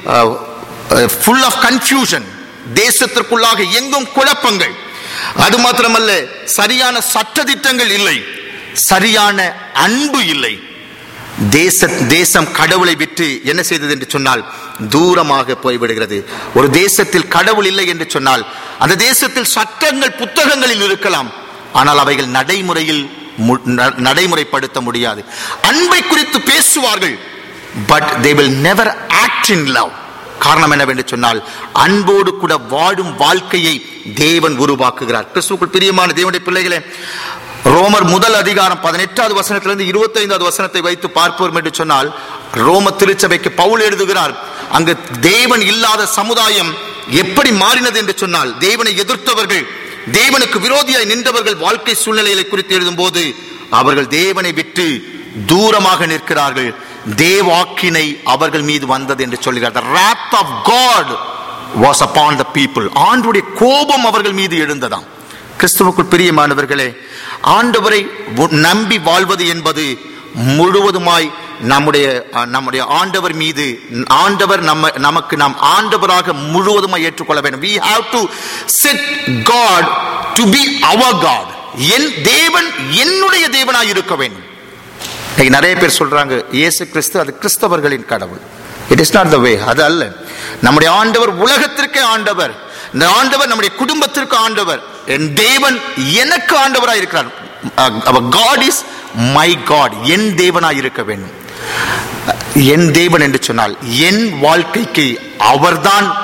ஃபுல் ஆஃப் கன்ஃபியூஷன் தேசத்திற்குள்ளாக எங்கும் குழப்பங்கள் அது மாத்திரமல்ல சரியான சட்டதிட்டங்கள் இல்லை சரியான அன்பு இல்லை தேச தேசம் கடவுளை விட்டு என்ன செய்தது என்று சொன்னால் தூரமாக போய்விடுகிறது ஒரு தேசத்தில் கடவுள் இல்லை என்று சொன்னால் அந்த தேசத்தில் சட்டங்கள் புத்தகங்களில் இருக்கலாம் ஆனால் அவைகள் நடைமுறையில் மு- ந- நடைமுறைப்படுத்த முடியாது அன்பை குறித்து பேசுவார்கள் but they will never act in love காரணம் என்னவென்று சொன்னால் அன்போடு கூட வாழும் வாழ்க்கையை தேவன் உருவாக்குகிறார் கிறிஸ்துவுக்குள் பிரியமான தேவனுடைய பிள்ளைகளே ரோமர் முதல் அதிகாரம் பதினெட்டாவது வசனத்திலிருந்து இருபத்தி ஐந்தாவது வசனத்தை வைத்து பார்ப்போம் என்று சொன்னால் ரோம திருச்சபைக்கு பவுல் எழுதுகிறார் அங்கு தேவன் இல்லாத சமுதாயம் எப்படி மாறினது என்று சொன்னால் தேவனை எதிர்த்தவர்கள் தேவனுக்கு விரோதியாய் நின்றவர்கள் வாழ்க்கை சூழ்நிலைகளை குறித்து எழுதும்போது அவர்கள் தேவனை விட்டு தூரமாக நிற்கிறார்கள் தேவாக்கினை அவர்கள் மீது வந்தது என்று சொல்கிறார் the wrath of god was upon the people ஆண்டுடைய கோபம் அவர்கள் மீது எழுந்ததாம் கிறிஸ்துவுக்குள் பிரியமானவர்களே ஆண்டவரை உ- நம்பி வாழ்வது என்பது முழுவதுமாய் நம்முடைய அஹ், நம்முடைய ஆண்டவர் மீது ஆண்டவர் நம்ம நமக்கு நாம் ஆண்டவராக முழுவதுமாய் ஏற்றுக்கொள்ள வேண்டும் we have to set god to be our god என் தேவன் என்னுடைய தேவனாய் இருக்க வேண்டும் இன்னைக்கு நிறைய பேர் சொல்றாங்க இயேசு கிறிஸ்து அது கிறிஸ்தவர்களின் கடவுள் it is not the way அது அல்ல நம்முடைய ஆண்டவர் உலகத்திற்கே ஆண்டவர் இந்த ஆண்டவர் நம்முடைய குடும்பத்திற்கு ஆண்டவர் என் தேவன் எனக்கு ஆண்டவராய் இருக்கிறார் அவர் காட் இஸ் மை காட் என் தேவனாய் இருக்க வேண்டும் என் தேவன் என்று சொன்னால் என் வாழ்க்கைக்கு அவர்தான்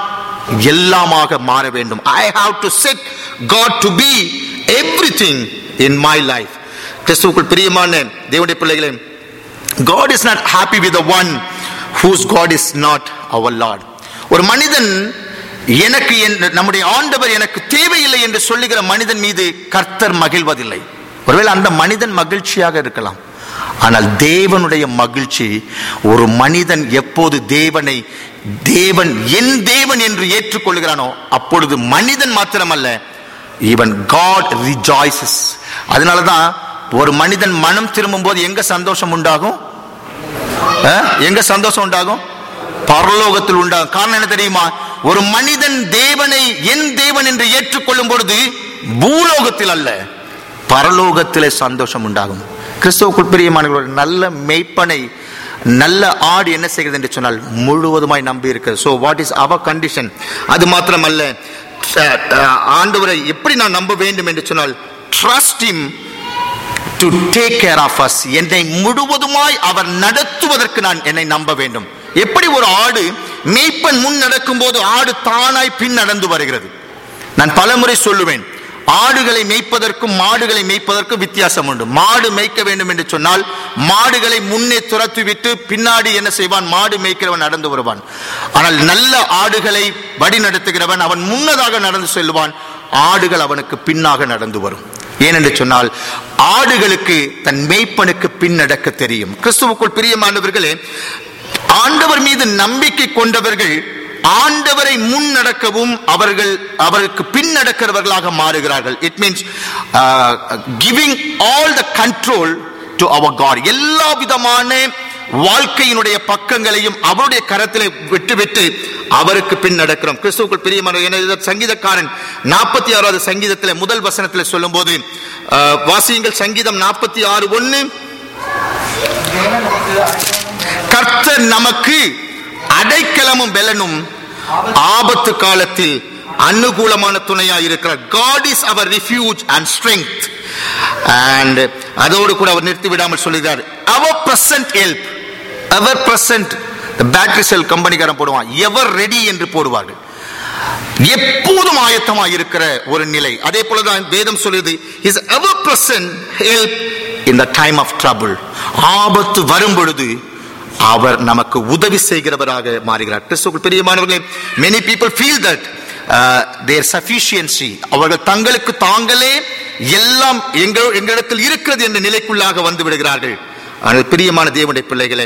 எல்லாமாக மாற வேண்டும் I have to set God to be everything in my life கிறிஸ்துவுக்குள் பிரியமான தேவனுடைய பிள்ளைகளே God is not happy with the one whose God is not our Lord. ஒரு மனிதன் எனக்கு என்- நம்முடைய ஆண்டவர் எனக்கு தேவையில்லை என்று சொல்லுகிற மனிதன் மீது கர்த்தர் மகிழ்வதில்லை ஒருவேளை அந்த மனிதன் மகிழ்ச்சியாக இருக்கலாம் ஆனால் தேவனுடைய மகிழ்ச்சி ஒரு மனிதன் எப்போது தேவனை தேவன் என் தேவன் என்று ஏற்றுக்கொள்கிறானோ அப்பொழுது மனிதன் மாத்திரமல்ல ஈவன் காட் ரிஜாய்சஸ் அதனால தான் ஒரு மனிதன் மனம் திரும்பும் போது எங்க சந்தோஷம் உண்டாகும் அஹ்? எங்க சந்தோஷம் உண்டாகும் பரலோகத்தில் உண்டாகும் காரணம் என்ன தெரியுமா ஒரு மனிதன் தேவனை என் தேவன் என்று ஏற்றுக்கொள்ளும் பொழுது பூலோகத்தில் அல்ல பரலோகத்திலே சந்தோஷம் உண்டாகும் கிறிஸ்துவுக்குள் பிரியமானவர்கள் நல்ல மெய்ப்பனை நல்ல ஆடு என்ன செய்கிறது என்று சொன்னால் முழுவதுமாய் நம்பி இருக்கிறது so what is our condition அது மாத்திரமல்ல அஹ், அஹ், ஆண்டவரை எப்படி நான் நம்ப வேண்டும் என்று சொன்னால் trust him to take care of us என்னை முழுவதுமாய் அவர் நடத்துவதற்கு நான் என்னை நம்ப வேண்டும் எப்படி ஒரு ஆடு மேய்ப்பன் முன் நடக்கும் போது ஆடு தானாய் பின் நடந்து வருகிறது நான் பலமுறை சொல்லுவேன் ஆடுகளை மேய்ப்பதற்கும் மாடுகளை மேய்ப்பதற்கும் வித்தியாசம் உண்டு மாடு மேய்க்க வேண்டும் என்று சொன்னால் மாடுகளை முன்னே துரத்தி விட்டு பின்னாடி என்ன செய்வான் மாடு மேய்க்கிறவன் நடந்து வருவான் ஆனால் நல்ல ஆடுகளை வழி நடத்துகிறவன் அவன் முன்னதாக நடந்து செல்வான் ஆடுகள் அவனுக்கு பின்னாக நடந்து வரும் ஏனென்று சொன்னால் ஆடுகளுக்கு தன் மேய்ப்பனுக்கு பின் நடக்க தெரியும் கிறிஸ்துவுக்குள் பிரியமானவர்களே ஆண்டவர் மீது நம்பிக்கை கொண்டவர்கள் ஆண்டவரை முன் நடக்கவும் அவர்கள் அவருக்கு பின் நடக்கிறவர்களாக மாறுகிறார்கள் it means giving all the control to our God எல்லா விதமான வாழ்க்கையினுடைய பக்கங்களையும் அவருடைய கரத்திலே விட்டுவிட்டு அவருக்கு பின் நடக்கிறோம் கிறிஸ்துவுக்குள் பிரியமான எனது சங்கீதக்காரன் நாற்பத்தி ஆறாவது சங்கீதத்திலே முதல் வசனத்திலே சொல்லும்போது அஹ், வாசியுங்கள் சங்கீதம் நாற்பத்தி ஆறு ஒன்னு கர்த்தர் நமக்கு அடைக்கலமும் பெலனும் ஆபத்து காலத்தில் அனுகூலமான துணையா இருக்கிறார் God is our refuge and strength and அதோடு கூட அவர் நிறுத்தி விடாமல் சொல்லுகிறார் our present help our present battery cell கம்பெனிக்காரன் போடுவான் எவர் ரெடி என்று போடுவார்கள் எப்போதும் ஆயத்தமாக இருக்கிற ஒரு நிலை அதே போலதான் வேதம் சொல்லுது is ever present help in the time of trouble ஆபத்து வரும் பொழுது அவர் நமக்கு உதவி செய்கிறவராக மாறுகிறார் கிறிஸ்துவுக்குள் பிரியமானவர்களே many people feel that uh, their sufficiency அவர்கள் தங்களுக்கு தாங்களே எல்லாம் எங்கள் எங்களிடத்தில் இருக்கிறது என்ற நிலைக்குள்ளாக வந்து விடுகிறார்கள் ஆனால் பிரியமான தேவனுடைய பிள்ளைகளே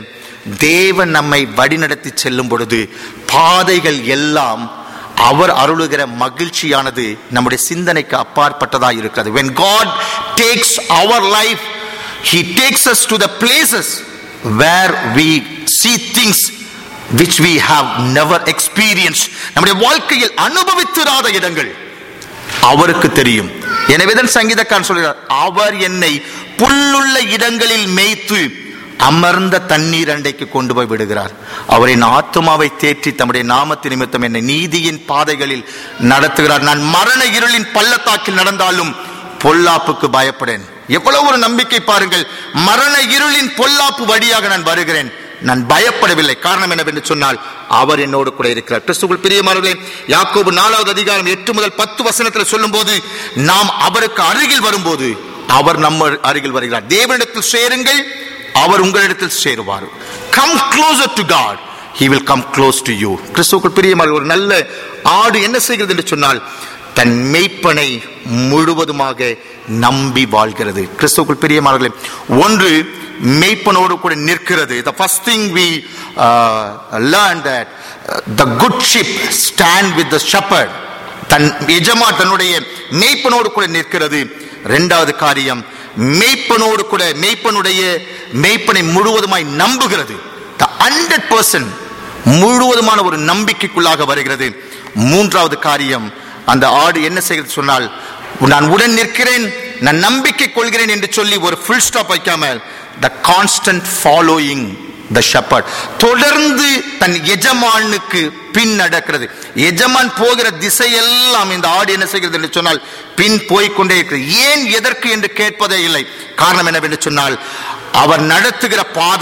தேவன் நம்மை வழிநடத்தி செல்லும் பொழுது பாதைகள் எல்லாம் அவர் அருளுகிற மகிழ்ச்சியானது நம்முடைய சிந்தனைக்கு அப்பாற்பட்டதாக இருக்கிறது when god takes our life he takes us to the places where we see things which we have never experienced நம்முடைய வாழ்க்கையில் அனுபவித்திராத இடங்கள் அவருக்கு தெரியும் எனவே தான் சங்கீதக்காரன் சொல்கிறார் அவர் என்னை புல்லுள்ள இடங்களில் மேய்த்து அமர்ந்த தண்ணீர் அண்டைக்கு கொண்டு போய் விடுகிறார் அவர் என் ஆத்துமாவை தேற்றி தம்முடைய நாமத்து நிமித்தம் என்னை நீதியின் பாதைகளில் நடத்துகிறார் நான் மரண இருளின் பள்ளத்தாக்கில் நடந்தாலும் பொல்லாப்புக்கு பயப்படேன் எவ்வளவு ஒரு நம்பிக்கை பாருங்கள் மரண இருளின் பொல்லாப்பு வழியாக நான் வருகிறேன் நான் பயப்படவில்லை காரணம் என்னவென்று சொன்னால் அவர் என்னோடு கூட இருக்கிறார் கிறிஸ்துக்குள் பிரியமானவர்களே யாக்கோபு நாலாவது அதிகாரம் எட்டு முதல் பத்து வசனத்தில் சொல்லும்போது நாம் அவருக்கு அருகில் வரும்போது அவர் நம்ம அருகில் வருகிறார் தேவனிடத்தில் சேருங்கள் அவர் உங்களிடத்தில் சேருவார் come closer to God he will come close to you கிறிஸ்துவுக்குள் பிரியமான ஒரு நல்ல ஆடு என்ன செய்கிறது என்று சொன்னால் தன் மெய்ப்பனை முழுவதுமாக நம்பி வாழ்கிறது கிறிஸ்துவுக்குள் பிரியமானவர்களே ஒன்று மெய்ப்பனோடு கூட நிற்கிறது the first thing we uh, learn that uh, the good sheep stand with the shepherd தன் எஜமா தன்னுடைய மெய்ப்பனோடு கூட நிற்கிறது இரண்டாவது காரியம் மெய்ப்பனோடு கூட மெய்ப்பனுடைய மெய்ப்பனை முழுவதுமாய் நம்புகிறது the 100% முழுவதுமான ஒரு நம்பிக்கைக்குள்ளாக வருகிறது மூன்றாவது காரியம் அந்த ஆடு என்ன செய்கிறது சொன்னால் நான் உடன் நிற்கிறேன் நான் நம்பிக்கை கொள்கிறேன் என்று சொல்லி ஒரு ஃபுல் ஸ்டாப் வைக்காமல் the constant following the shepherd தொடர்ந்து தன் எஜமானுக்கு பின் நடக்கிறது எஜமான் போகிற திசையெல்லாம் இந்த ஆடு என்ன செய்கிறது என்று சொன்னால் பின் போய்க்கொண்டே இருக்கிறது ஏன் எதற்கு என்று கேட்பதே இல்லை காரணம் என்னவென்று சொன்னால் அவர் நடத்துகிற பாதை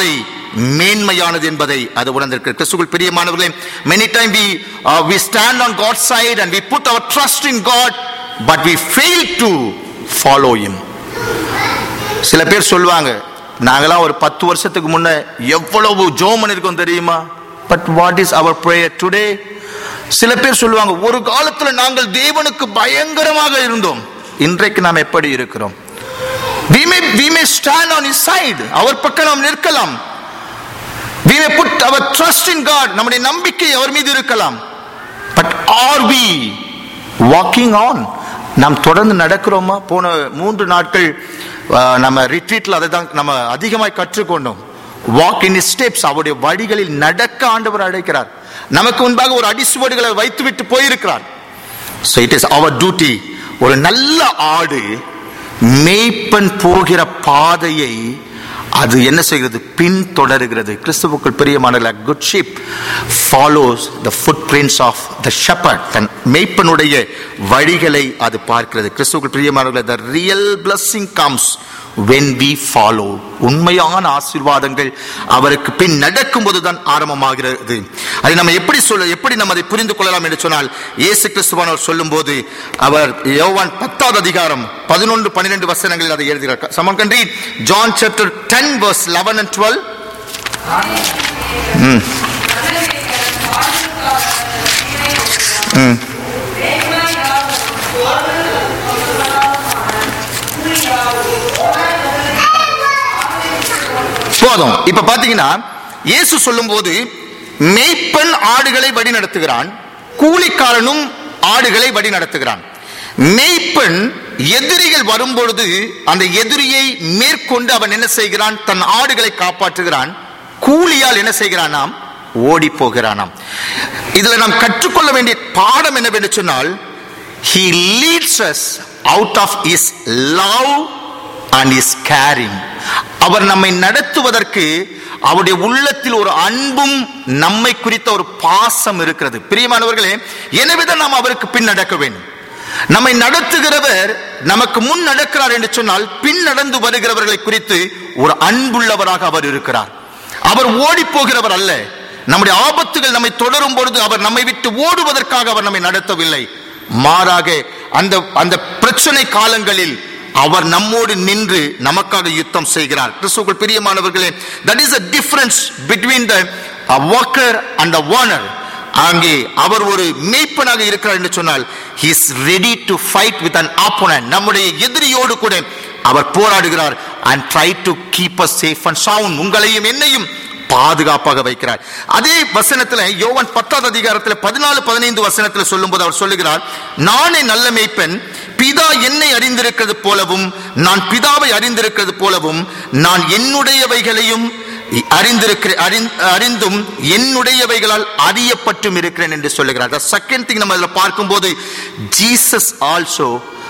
மேன்மையானது என்பதை அது உணர்ந்திருக்கிறது கிறிஸ்துக்குள் பிரியமானவர்களே many time we uh, we stand on God's side and we put our trust in God but we fail to follow him சில பேர் சொல்லுவாங்க நாங்களாம் ஒரு பத்து வருஷத்துக்கு முன்ன எவ்வளவு ஜோமன் இருக்கோம் தெரியுமா but what is our prayer today சில பேர் சொல்லுவாங்க ஒரு காலத்துல நாங்கள் தேவனுக்கு பயங்கரமாக இருந்தோம் இன்றைக்கு நாம் எப்படி இருக்கிறோம் we may we may stand on his side அவர் பக்கம் நாம் நிற்கலாம் we may put our trust in god நம்முடைய நம்பிக்கை அவர் மீது இருக்கலாம் but are we walking on நாம் தொடர்ந்து நடக்கிறோமா போன மூன்று நாட்கள் அஹ், நம்ம ரிட்ரீட்ல அதை தான் நம்ம அதிகமாய் கற்றுக்கொண்டோம் வாக் இன் ஸ்டெப்ஸ் அவருடைய வழிகளில் நடக்க ஆண்டவர் அழைக்கிறார் நமக்கு முன்பாக ஒரு அடிசுவடுகளை வைத்துவிட்டு போயிருக்கிறார் so it is our duty ஒரு நல்ல ஆடு மேய்ப்பன் போகிற பாதையை அது என்ன செய்கிறது பின் தொடருகிறது கிறிஸ்துவுக்குள் பிரியமான good sheep follows the footprints of the shepherd தன் மேய்ப்பனுடைய வழிகளை அது பார்க்கிறது கிறிஸ்துவுக்குள் பிரியமானவர்களே the real blessing comes when we follow உண்மையான ஆசீர்வாதங்கள் அவருக்கு பின் நடக்கும்போது தான் ஆரம்பமாகிறது அதை நம்ம எப்படி சொல்ல எப்படி நம்ம அதை புரிந்து கொள்ளலாம் என்று சொன்னால் இயேசு கிறிஸ்துவானவர் சொல்லும்போது அவர் யோவான் பத்தாவது அதிகாரம் பதினொன்று பன்னிரெண்டு வசனங்களில் அதை எழுதுகிறார் someone can read john chapter 10 verse 11 and 12 ம் போதும் இப்ப பாத்தீங்கன்னா இயேசு சொல்லும்போது மேய்ப்பன் ஆடுகளை வழி நடத்துகிறான் கூலிக்காரனும் ஆடுகளை வழி நடத்துகிறான் மேய்ப்பன் எதிரிகள் வரும்பொழுது அந்த எதிரியை மேற்கொண்டு அவன் என்ன செய்கிறான் தன் ஆடுகளை காப்பாற்றுகிறான் கூலியால் என்ன செய்கிறானாம் ஓடி போகிறானாம் இதுல நாம் கற்றுக்கொள்ள வேண்டிய பாடம் என்னவென்று சொன்னால் he leads us out of his love and his caring அவர் நம்மை நடத்துவதற்கு அவருடைய உள்ளத்தில் ஒரு அன்பும் நம்மை குறித்த ஒரு பாசம் இருக்கிறது பிரியமானவர்களே எனவேதான் நாம் அவருக்கு பின் நடக்க வேண்டும் நம்மை நடத்துகிறவர் நமக்கு முன் நடக்கிறார் என்று சொன்னால் பின் நடந்து வருகிறவர்களை குறித்து ஒரு அன்புள்ளவராக அவர் இருக்கிறார் அவர் ஓடி போகிறவர் அல்ல நம்முடைய ஆபத்துகள் நம்மை தொடரும் பொழுது அவர் நம்மை விட்டு ஓடுவதற்காக அவர் நம்மை நடத்தவில்லை மாறாக அந்த அந்த பிரச்சனை காலங்களில் அவர் நம்மோடு நின்று நமக்காக யுத்தம் செய்கிறார் கிறிஸ்துவுக்குள் பிரியமானவர்களே that is a difference between the worker and the owner அங்கே அவர் ஒரு மேய்ப்பனாக இருக்கிறார் என்று சொன்னால் he is ready to fight with an opponent நம்முடைய எதிரியோடு கூட அவர் போராடுகிறார் and try to keep us safe and sound உங்களையும் என்னையும் பாதுகாப்பாக வைக்கிறார் அதே வசனத்துல யோவான் பத்தாவது அதிகாரத்துல பதினாலு பதினைந்து வசனத்துல சொல்லும்போது அவர் சொல்லுகிறார் நானே நல்ல மேய்ப்பன் பிதா என்னை அறிந்திருக்கிறது போலவும் நான் பிதாவை அறிந்திருக்கிறது போலவும் நான் என்னுடையவைகளையும் அறிந்திருக்கிற அறிந்- அறிந்தும் என்னுடையவைகளால் அறியப்பட்டும் இருக்கிறேன் என்று சொல்லுகிறார் செகண்ட் திங் நம்ம இதுல பார்க்கும்போது ஜீசஸ் ஆல்சோ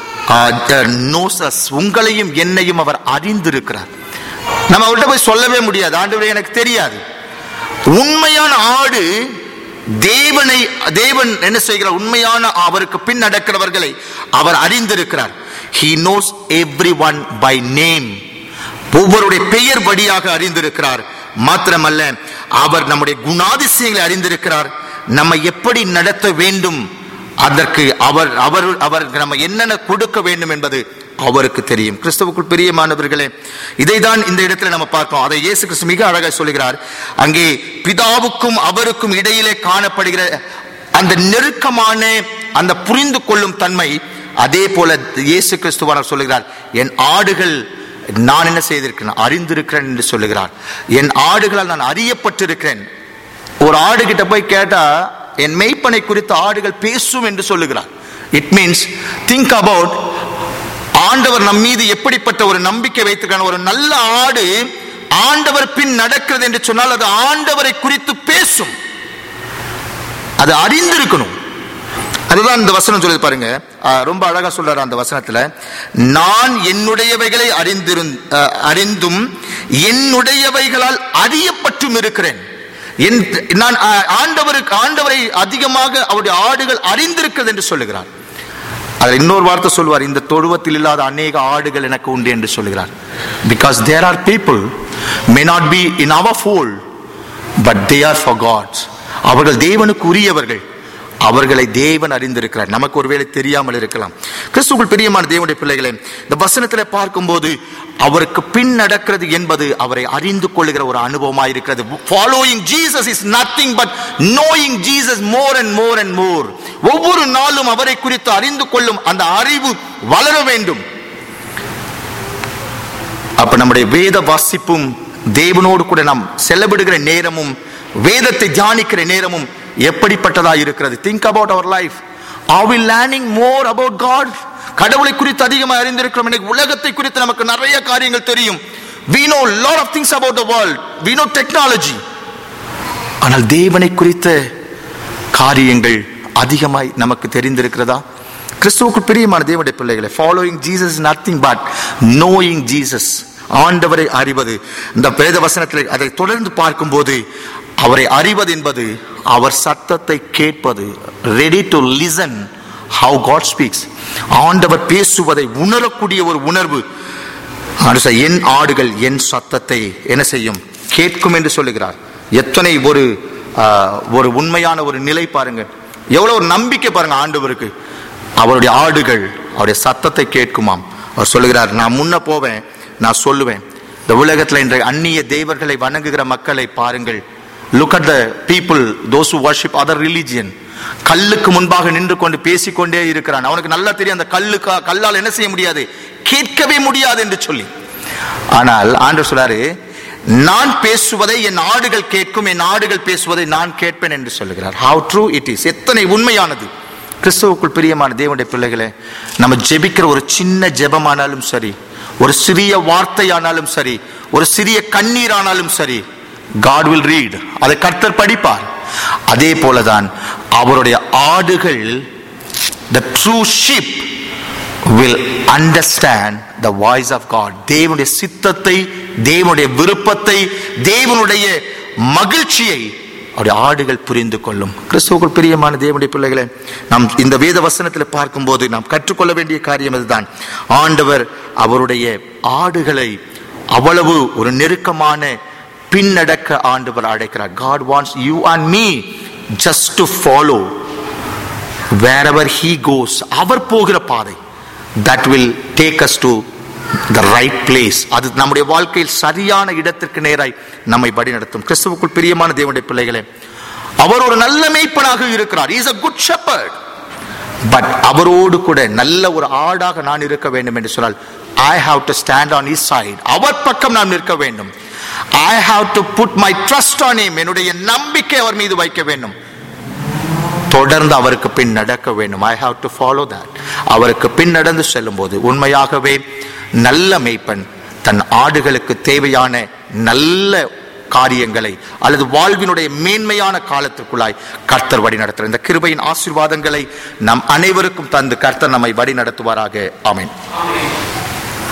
நோசஸ் உங்களையும் என்னையும் அவர் அறிந்திருக்கிறார் நம்ம அவர்கிட்ட போய் சொல்லவே முடியாது ஆண்டவரே எனக்கு தெரியாது உண்மையான ஆடு தேவனை தேவன் என்ன செய்கிறார் உண்மையான அவருக்கு பின் நடக்கிறவர்களை அவர் அறிந்திருக்கிறார் he knows everyone by name ஒவ்வொருடைய பெயர் வழியாக அறிந்திருக்கிறார் மாத்திரமல்ல அவர் நம்முடைய குணாதிசயங்களை அறிந்திருக்கிறார் நம்ம எப்படி நடத்த வேண்டும் அதற்கு அவர் அவர் அவருக்கு நம்ம என்னென்ன கொடுக்க வேண்டும் என்பது அவருக்கு தெரியும் கிறிஸ்துவுக்குள் பிரியமானவர்களே இதைதான் இந்த இடத்துல நம்ம பார்க்கிறோம் அதை இயேசு கிறிஸ்து மிக அழகாய் சொல்லுகிறார் அங்கே பிதாவுக்கும் அவருக்கும் இடையிலே காணப்படுகிற அந்த நெருக்கமான அந்த புரிந்து கொள்ளும் தன்மை அதே போல இயேசு கிறிஸ்துவானவர் சொல்லுகிறார் என் ஆடுகள் நான் என்ன செய்திருக்கிறேன் அறிந்திருக்கிறேன் என்று சொல்லுகிறார் என் ஆடுகளால் நான் அறியப்பட்டிருக்கிறேன் ஒரு ஆடு கிட்ட போய் கேட்டா என் மெய்ப்பனை குறித்து ஆடுகள் பேசும் என்று சொல்லுகிறார் இட் மீன்ஸ் திங்க் அபவுட் ஆண்டவர் நம் மீது எப்படிப்பட்ட ஒரு நம்பிக்கை வைத்திருக்கான ஒரு நல்ல ஆடு ஆண்டவர் பின் நடக்கிறது என்று சொன்னால் அது ஆண்டவரை குறித்து பேசும் அது அறிந்திருக்கணும் அதுதான் இந்த வசனம் சொல்லுது பாருங்க ஆஹ் ரொம்ப அழகா சொல்றாரு அந்த வசனத்துல நான் என்னுடையவைகளை அறிந்திருந் ஆஹ் அறிந்தும் என்னுடையவைகளால் அறியப்பட்டும் இருக்கிறேன் என் நான் ஆஹ் ஆண்டவருக்கு ஆண்டவரை அதிகமாக அவருடைய ஆடுகள் அறிந்திருக்கிறது என்று சொல்லுகிறார் அதில் இன்னொரு வார்த்தை சொல்வார் இந்த தொழுவத்தில் இல்லாத அநேக ஆடுகள் எனக்கு உண்டு என்று சொல்கிறார் because there are people may not be in our fold but they are for God's அவர்கள் தேவனுக்கு உரியவர்கள் அவர்களை தேவன் அறிந்திருக்கிறார் நமக்கு ஒருவேளை தெரியாமல் இருக்கலாம் கிறிஸ்துக்குள் பிரியமான தேவனுடைய பிள்ளைகளே இந்த வசனத்தில் பார்க்கும்போது அவருக்கு பின் நடக்கிறது என்பது அவரை அறிந்து கொள்ளுகிற ஒரு அனுபவமாக இருக்கிறது following Jesus is nothing but knowing Jesus more and more and more ஒவ்வொரு நாளும் அவரை குறித்து அறிந்து கொள்ளும் அந்த அறிவு வளர வேண்டும் அப்ப நம்முடைய வேத வாசிப்பும் தேவனோடு கூட நாம் செலவிடுகிற நேரமும் வேதத்தை தியானிக்கிற நேரமும் எப்படிப்பட்டதா இருக்கிறது think about our life are we learning more about God கடவுளை குறித்து அதிகமாக அறிந்திருக்கிறோம் இன்னைக்கு உலகத்தை குறித்து நமக்கு நிறைய காரியங்கள் தெரியும் we know lot of things about the world we know technology ஆனால் தேவனை குறித்த காரியங்கள் அதிகமாய் நமக்கு தெரிந்திருக்கிறதா கிறிஸ்துவுக்கு பிரியமான தேவனுடைய பிள்ளைகளை following Jesus nothing but knowing Jesus ஆண்டவரை அறிவது இந்த வேத வசனத்தில் அதை தொடர்ந்து பார்க்கும்போது அவரை அறிவது என்பது அவர் சத்தத்தை கேட்பது ready to listen how God speaks ஆண்டவர் பேசுவதை உணரக்கூடிய ஒரு உணர்வு ஆண்டு சொல்ல, என் ஆடுகள் என் சத்தத்தை என்ன செய்யும் கேட்கும் என்று சொல்லுகிறார் எத்தனை ஒரு ஆஹ், ஒரு உண்மையான ஒரு நிலை பாருங்க எவ்வளவு ஒரு நம்பிக்கை பாருங்க ஆண்டவருக்கு அவருடைய ஆடுகள் அவருடைய சத்தத்தை கேட்குமாம் அவர் சொல்லுகிறார் நான் முன்ன போவேன் நான் சொல்லுவேன் இந்த உலகத்தில் இன்றைய அந்நிய தேவர்களை வணங்குகிற மக்களை பாருங்கள் look at the people those who worship other religion கல்லுக்கு முன்பாக நின்று கொண்டு பேசிக்கொண்டே இருக்கிறான் அவனுக்கு நல்லா தெரியும் அந்த கல்லுக்கா கல்லால் என்ன செய்ய முடியாது கேட்கவே முடியாது என்று சொல்லி ஆனால் ஆண்டவர் சொல்றாரு நான் பேசுவதை என் ஆடுகள் கேட்கும் என் ஆடுகள் பேசுவதை நான் கேட்பேன் என்று சொல்லுகிறார் ஹவு ட்ரூ இட் இஸ் எத்தனை உண்மையானது கிறிஸ்துவுக்குள் பிரியமான தேவனுடைய பிள்ளைகளே நம்ம ஜெபிக்கிற ஒரு சின்ன ஜெபமானாலும் சரி ஒரு சிறிய வார்த்தையானாலும் சரி ஒரு சிறிய கண்ணீரானாலும் சரி காட் வில் ரீட் அதை கர்த்தர் படிப்பார் அதே போலதான் அவருடைய ஆடுகள் the true sheep will understand the voice of God தேவனுடைய சித்தத்தை தேவனுடைய விருப்பத்தை தேவனுடைய மகிழ்ச்சியை அவருடைய ஆடுகள் புரிந்து கொள்ளும் கிறிஸ்துவுக்குள் பிரியமான தேவனுடைய பிள்ளைகளை நாம் இந்த வேத வசனத்தில் பார்க்கும்போது நாம் கற்றுக்கொள்ள வேண்டிய காரியம் இதுதான் ஆண்டவர் அவருடைய ஆடுகளை அவ்வளவு ஒரு நெருக்கமான பின்னடக்க ஆண்டவர் அழைக்கிறார் God wants you and me just to follow wherever he goes அவர் போகிற பாதை that will take us to the right place அது நம்முடைய வாழ்க்கையில் சரியான இடத்திற்கு நேராய் நம்மை வழி நடத்தும் கிறிஸ்துவுக்குள் பிரியமான தேவனுடைய பிள்ளைகளே அவர் ஒரு நல்ல மேய்ப்பனாக இருக்கிறார் is a good shepherd but அவரோடு கூட நல்ல ஒரு ஆடாக நான் இருக்க வேண்டும் என்று சொன்னால் I have to stand on his side அவர் பக்கம் நான் நிற்க வேண்டும் I have to put my trust on him என்னுடைய நம்பிக்கை அவர் மீது வைக்க வேண்டும் தொடர்ந்து அவருக்கு பின் நடக்க வேண்டும் I have to follow that அவருக்கு பின் நடந்து செல்லும்போது உண்மையாகவே நல்ல மேய்ப்பன் தன் ஆடுகளுக்கு தேவையான நல்ல காரியங்களை அல்லது வாழ்வினுடைய மேன்மையான காலத்திற்குள்ளாய் கர்த்தர் வழி நடத்துகிறார் இந்த கிருபையின் ஆசீர்வாதங்களை நம் அனைவருக்கும் தந்து கர்த்தர் நம்மை வழி நடத்துவாராக ஆமென்